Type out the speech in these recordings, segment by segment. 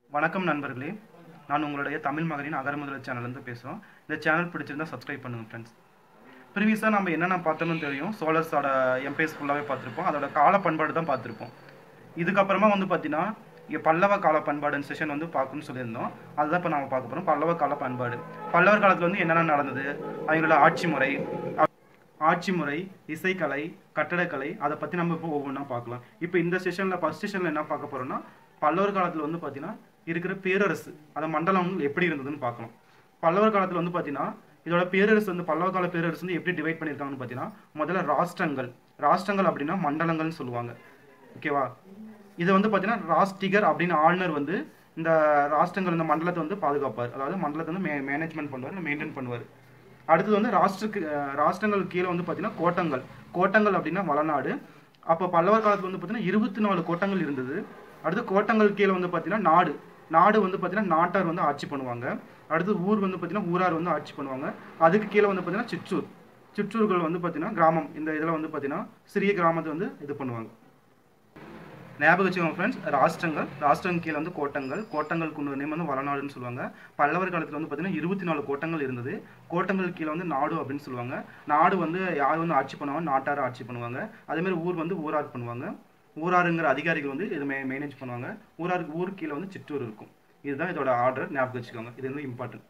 வணக்கம் நண்பர்களே நான் உங்களுடைய தமிழ் மகனின் அகரமுதல் சேனல்லேருந்து பேசுகிறோம் இந்த சேனல் பிடிச்சிருந்தா சப்ஸ்கிரைப் பண்ணுங்கள் ஃப்ரெண்ட்ஸ் ப்ரீவியஸாக நம்ம என்னென்ன பார்த்தோம்னு தெரியும் சோழர்ஸோட எம்பேஸ் ஃபுல்லாகவே பார்த்துருப்போம் அதோட கால பண்பாடு தான் பார்த்துருப்போம் இதுக்கப்புறமா வந்து பார்த்தீங்கன்னா இங்கே பல்லவ கால பண்பாடுன்னு செஷன் வந்து பார்க்கணும்னு சொல்லியிருந்தோம் அதுதான் இப்போ நம்ம பார்க்க போகிறோம் பல்லவ கால பண்பாடு பல்லவர் காலத்தில் வந்து என்னென்ன நடந்தது அவங்களோட ஆட்சி முறை ஆட்சி முறை இசைக்கலை கட்டடக்கலை அதை பற்றி நம்ம இப்போ ஒவ்வொன்றா பார்க்கலாம் இப்போ இந்த செஷனில் ஃபஸ்ட் செஷனில் என்ன பார்க்க போகிறோம்னா பல்லவர் காலத்தில் வந்து பார்த்தீங்கன்னா இருக்கிற பேரரசு அந்த மண்டலம் எப்படி இருந்ததுன்னு பார்க்கலாம் பல்லவர் காலத்தில் வந்து பார்த்தீங்கன்னா இதோட பேரரசு வந்து பல்லவ கால பேரரசு வந்து எப்படி டிவைட் பண்ணியிருக்காங்கன்னு பார்த்தீங்கன்னா முதல்ல ராஷ்டிரங்கள் ராஷ்டிரங்கள் அப்படின்னா மண்டலங்கள்னு சொல்லுவாங்க ஓகேவா இது வந்து பார்த்தீங்கன்னா ராஷ்டிகர் அப்படின்னு ஆளுநர் வந்து இந்த ராஷ்டிரங்கள் இந்த மண்டலத்தை வந்து பாதுகாப்பார் அதாவது மண்டலத்தை வந்து மே மேனேஜ்மெண்ட் பண்ணுவார் மெயின்டைன் பண்ணுவார் அடுத்தது வந்து ராஷ்டிரக்கு அஹ், ராஷ்டிரங்கள் கீழே வந்து பார்த்தீங்கன்னா கோட்டங்கள் கோட்டங்கள் அப்படின்னா வளநாடு அப்போ பல்லவர் காலத்தில் வந்து பார்த்தீங்கன்னா இருபத்தி நாலு கோட்டங்கள் இருந்தது அடுத்து கோட்டங்கள் கீழே வந்து பார்த்தீங்கன்னா நாடு நாடு வந்து பார்த்தீங்கன்னா நாட்டார் வந்து ஆட்சி பண்ணுவாங்க அடுத்து ஊர் வந்து பார்த்தீங்கன்னா ஊரார் வந்து ஆட்சி பண்ணுவாங்க அதுக்கு கீழே வந்து பார்த்தீங்கன்னா சிற்றூர் சிற்றூர்கள் வந்து பார்த்தீங்கன்னா கிராமம் இந்த இதில் வந்து பார்த்தீங்கன்னா சிறிய கிராமத்தை வந்து இது பண்ணுவாங்க ஞாபகம் வச்சுக்கோங்க ஃப்ரெண்ட்ஸ் ராஷ்டிரங்கள் ராஷ்டிரம் கீழே வந்து கோட்டங்கள் கோட்டங்களுக்கு இன்னொரு நேம் வந்து வளநாடுன்னு சொல்லுவாங்க பல்லவர் காலத்தில் வந்து பார்த்தீங்கன்னா இருபத்தி நாலு கோட்டங்கள் இருந்தது கோட்டங்கள் கீழே வந்து நாடு அப்படின்னு சொல்லுவாங்க நாடு வந்து யார் வந்து ஆட்சி பண்ணுவாங்க நாட்டார் ஆட்சி பண்ணுவாங்க அதேமாதிரி ஊர் வந்து ஊரார் பண்ணுவாங்க ஊராருங்கிற அதிகாரிகள் வந்து இது மே மேனேஜ் பண்ணுவாங்க ஊராருக்கு ஊருக்கு கீழே வந்து சிற்றூர் இருக்கும் இதுதான் இதோட ஆர்டர் ஞாபகம் வச்சுக்கோங்க இது வந்து இம்பார்ட்டன்ட்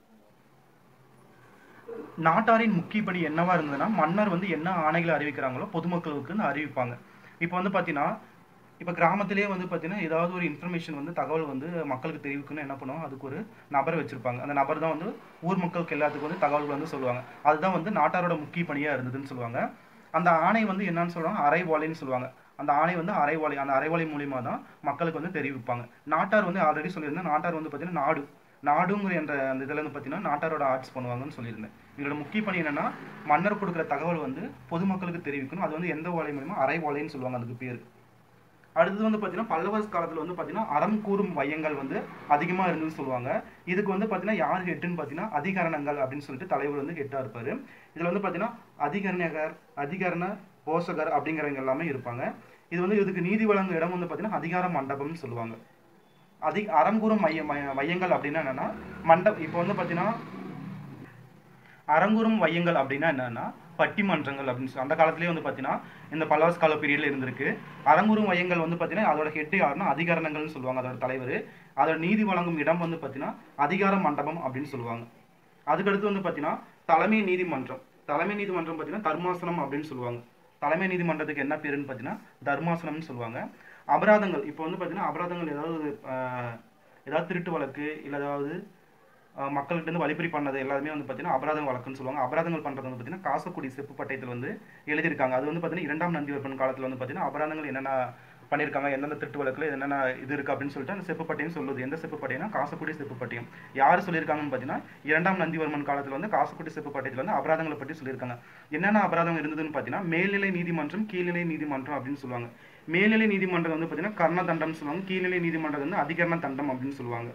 நாட்டாரின் முக்கிய பணி என்னவா இருந்ததுன்னா மன்னர் வந்து என்ன ஆணைகளை அறிவிக்கிறாங்களோ பொதுமக்களுக்கு வந்து அறிவிப்பாங்க இப்போ வந்து பார்த்தீங்கன்னா இப்போ கிராமத்திலே வந்து பார்த்தீங்கன்னா ஏதாவது ஒரு இன்ஃபர்மேஷன் வந்து தகவல் வந்து மக்களுக்கு தெரிவிக்கணும்னு என்ன பண்ணுவாங்க அதுக்கு ஒரு நபர் வச்சிருப்பாங்க அந்த நபர் தான் வந்து ஊர் மக்களுக்கு எல்லாத்துக்கும் வந்து தகவல் வந்து சொல்லுவாங்க அதுதான் வந்து நாட்டாரோட முக்கிய பணியாக இருந்ததுன்னு சொல்லுவாங்க அந்த ஆணை வந்து என்னன்னு சொல்லுவாங்க அரைவாளின்னு சொல்லுவாங்க அந்த ஆணை வந்து அரைவாளி அந்த அரைவாளி மூலியமா தான் மக்களுக்கு வந்து தெரிவிப்பாங்க நாட்டார் வந்து ஆல்ரெடி சொல்லியிருந்தேன் நாட்டார் வந்து பார்த்தீங்கன்னா நாடு நாடுங்கிற என்ற அந்த இதில் வந்து பார்த்தீங்கன்னா நாட்டாரோட ஆட்சி பண்ணுவாங்கன்னு சொல்லியிருந்தேன் இதோட முக்கிய பணி என்னன்னா மன்னர் கொடுக்குற தகவல் வந்து பொதுமக்களுக்கு தெரிவிக்கணும் அது வந்து எந்த ஓலை மூலியமா அரைவாளைன்னு சொல்லுவாங்க அதுக்கு பேர் அடுத்தது வந்து பார்த்தீங்கன்னா பல்லவர் காலத்தில் வந்து பார்த்தீங்கன்னா அறம் கூறும் மையங்கள் வந்து அதிகமாக இருந்ததுன்னு சொல்லுவாங்க இதுக்கு வந்து பார்த்தீங்கன்னா யார் ஹெட்டுன்னு பார்த்தீங்கன்னா அதிகரணங்கள் அப்படின்னு சொல்லிட்டு தலைவர் வந்து ஹெட்டாக இருப்பார் இதில் வந்து பார்த்தீங்கன்னா அதிகரணகர் அதிகரண போஷகர் அப்படிங்கிறவங்க எல்லாமே இருப்பாங்க இது வந்து இதுக்கு நீதி வழங்கும் இடம் வந்து பார்த்தீங்கன்னா அதிகார மண்டபம்னு சொல்லுவாங்க அதி அறங்கூறும் மைய மைய- மையங்கள் அப்படின்னா என்னன்னா மண்டபம் இப்போ வந்து பார்த்தீங்கன்னா அரங்குறும் மையங்கள் அப்படின்னா என்னன்னா பட்டிமன்றங்கள் அப்படின்னு சொல்லி அந்த காலத்திலேயே வந்து பார்த்தீங்கன்னா இந்த பல்லவஸ் கால பீரியட்ல இருந்திருக்கு அரங்குறும் மையங்கள் வந்து பார்த்தீங்கன்னா அதோட ஹெட் யாருன்னா அதிகாரணங்கள்னு சொல்லுவாங்க அதோட தலைவர் அதோட நீதி வழங்கும் இடம் வந்து பார்த்தீங்கன்னா அதிகார மண்டபம் அப்படின்னு சொல்லுவாங்க அதுக்கடுத்து வந்து பார்த்தீங்கன்னா தலைமை நீதிமன்றம் தலைமை நீதிமன்றம் பார்த்தீங்கன்னா தர்மாசனம் அப்படின்னு சொல்லுவாங்க தலைமை நீதிமன்றத்துக்கு என்ன பேருன்னு பார்த்தீங்கன்னா தர்மாசனம்னு சொல்லுவாங்க அபராதங்கள் இப்போ வந்து பார்த்தீங்கன்னா அபராதங்கள் ஏதாவது ஆஹ், ஏதாவது திருட்டு வழக்கு இல்லை ஏதாவது ஆஹ், மக்கள்கிட்ட இருந்து வழிப்பறி பண்ணது எல்லாருமே வந்து பார்த்தீங்கன்னா அபராதம் வழக்குன்னு சொல்லுவாங்க அபராதங்கள் பண்ணுறது வந்து பார்த்தீங்கன்னா காசக்குடி செப்பு பட்டயத்தில் வந்து எழுதியிருக்காங்க அது வந்து பார்த்தீங்கன்னா இரண்டாம் நந்திவர்மன் காலத்தில் வந்து பார்த்தீங்கன்னா அபராதங்கள் என்னென்ன பண்ணியிருக்காங்க எந்தெந்த திருட்டு வழக்குல என்னென்ன இது இருக்கு அப்படின்னு சொல்லிட்டு அந்த செப்பு பட்டயம் சொல்லுது எந்த செப்பு பட்டயம்னா காசக்குடி செப்பு பட்டயம் யார் சொல்லியிருக்காங்கன்னு பார்த்தீங்கன்னா இரண்டாம் நந்திவர்மன் காலத்தில் வந்து காசக்குடி செப்பு பட்டயத்தில் வந்து அபராதங்களை பற்றி சொல்லியிருக்காங்க என்னென்ன அபராதம் இருந்ததுன்னு பார்த்தீங்கன்னா மேல்நிலை நீதிமன்றம் கீழ்நிலை நீதிமன்றம் அப்படின்னு சொல்லுவாங்க மேல்நிலை நீதிமன்றம் வந்து பார்த்தீங்கன்னா கர்ண தண்டம் சொல்லுவாங்க கீழ்நிலை நீதிமன்றம் வந்து அதிகரண தண்டம் அப்படின்னு சொல்லுவாங்க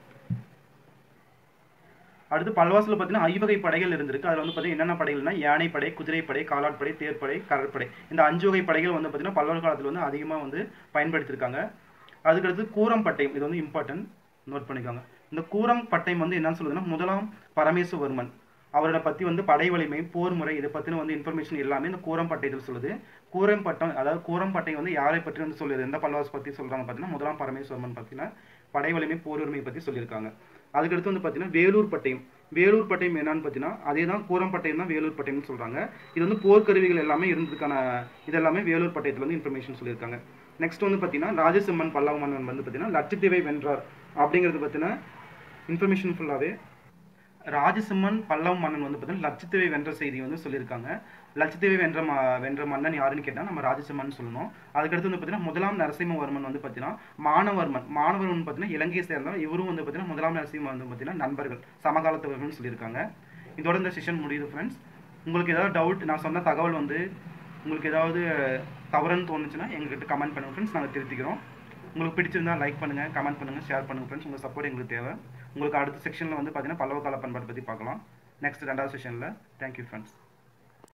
அடுத்து பல்வாசில் பார்த்தீங்கன்னா ஐவகை படைகள் இருந்திருக்கு அதில் வந்து பார்த்தீங்கன்னா என்னென்ன படைகள்னா யானைப்படை குதிரைப்படை காலாட்படை தேர்ப்படை கடற்படை இந்த அஞ்சு வகை படைகள் வந்து பார்த்தீங்கன்னா பல்லவர் காலத்தில் வந்து அதிகமாக வந்து பயன்படுத்தியிருக்காங்க அதுக்கடுத்து கூரம் பட்டயம் இது வந்து இம்பார்ட்டன்ட் நோட் பண்ணிக்கோங்க இந்த கூரம் பட்டயம் வந்து என்னன்னு சொல்லுதுன்னா முதலாம் பரமேஸ்வர்மன் அவரோட பற்றி வந்து படை வலிமை போர் முறை இதை பற்றின வந்து இன்ஃபர்மேஷன் எல்லாமே இந்த கூரம் பட்டயத்தில் சொல்லுது கூரம் பட்டம் அதாவது கூரம் பட்டயம் வந்து யாரை பற்றி வந்து சொல்லுது எந்த பல்லவாஸ் பற்றி சொல்கிறாங்க பார்த்தீங்கன்னா முதலாம் பரமேஸ்வரமன் பற்றின படை வலிமை போர் வலிமை பற்றி சொல்லியிருக்காங்க அதுக்கடுத்து வந்து பார்த்தீங்கன்னா வேலூர் பட்டயம் வேலூர் பட்டயம் என்னன்னு பார்த்தீங்கன்னா அதே தான் கூரம் பட்டயம் தான் வேலூர் பட்டயம்னு சொல்கிறாங்க இது வந்து போர்க்கருவிகள் எல்லாமே இருந்ததுக்கான இது எல்லாமே வேலூர் பட்டயத்தில் வந்து இன்ஃபர்மேஷன் சொல்லியிருக்காங்க நெக்ஸ்ட் வந்து பார்த்தீங்கன்னா ராஜசிம்மன் பல்லவ மன்னன் வந்து பார்த்தீங்கன்னா லட்சத்தீவை வென்றார் அப்படிங்கிறது பற்றின இன்ஃபர்மேஷன் ஃபுல்லாகவே ராஜசிம்மன் பல்லவ மன்னன் வந்து பார்த்தீங்கன்னா லட்சத்தீவை வென்ற செய்தி வந்து சொல்லியிருக்காங்க லட்சத்தீவை வென்ற ம வென்ற மன்னன் யாருன்னு கேட்டால் நம்ம ராஜசிம்மன் சொல்லணும் அதுக்கடுத்து வந்து பார்த்தீங்கன்னா முதலாம் நரசிம்மவர்மன் வந்து பார்த்தீங்கன்னா மானவர்மன் மானவர்மன் பார்த்தீங்கன்னா இலங்கையை சேர்ந்தவர் இவரும் வந்து பார்த்தீங்கன்னா முதலாம் நரசிம்ம வந்து பார்த்தீங்கன்னா நண்பர்கள் சமகாலத்தவர்கள்னு சொல்லியிருக்காங்க இதோட இந்த செஷன் முடியுது ஃப்ரெண்ட்ஸ் உங்களுக்கு ஏதாவது டவுட் நான் சொன்ன தகவல் வந்து உங்களுக்கு ஏதாவது தவறுன்னு தோணுச்சுன்னா எங்ககிட்ட கமெண்ட் பண்ணுங்க ஃப்ரெண்ட்ஸ் நாங்கள் திருத்திக்கிறோம் உங்களுக்கு பிடிச்சிருந்தா லைக் பண்ணுங்க கமெண்ட் பண்ணுங்க ஷேர் பண்ணுங்க ஃப்ரெண்ட்ஸ் உங்கள் சப்போர்ட் எங்களுக்கு தேவை உங்களுக்கு அடுத்த செக்ஷனில் வந்து பார்த்தீங்கன்னா பல்லவ கால பண்பாடு பற்றி பார்க்கலாம் நெக்ஸ்ட் ரெண்டாவது செஷனில் தேங்க்யூ ஃப்ரெண்ட்ஸ்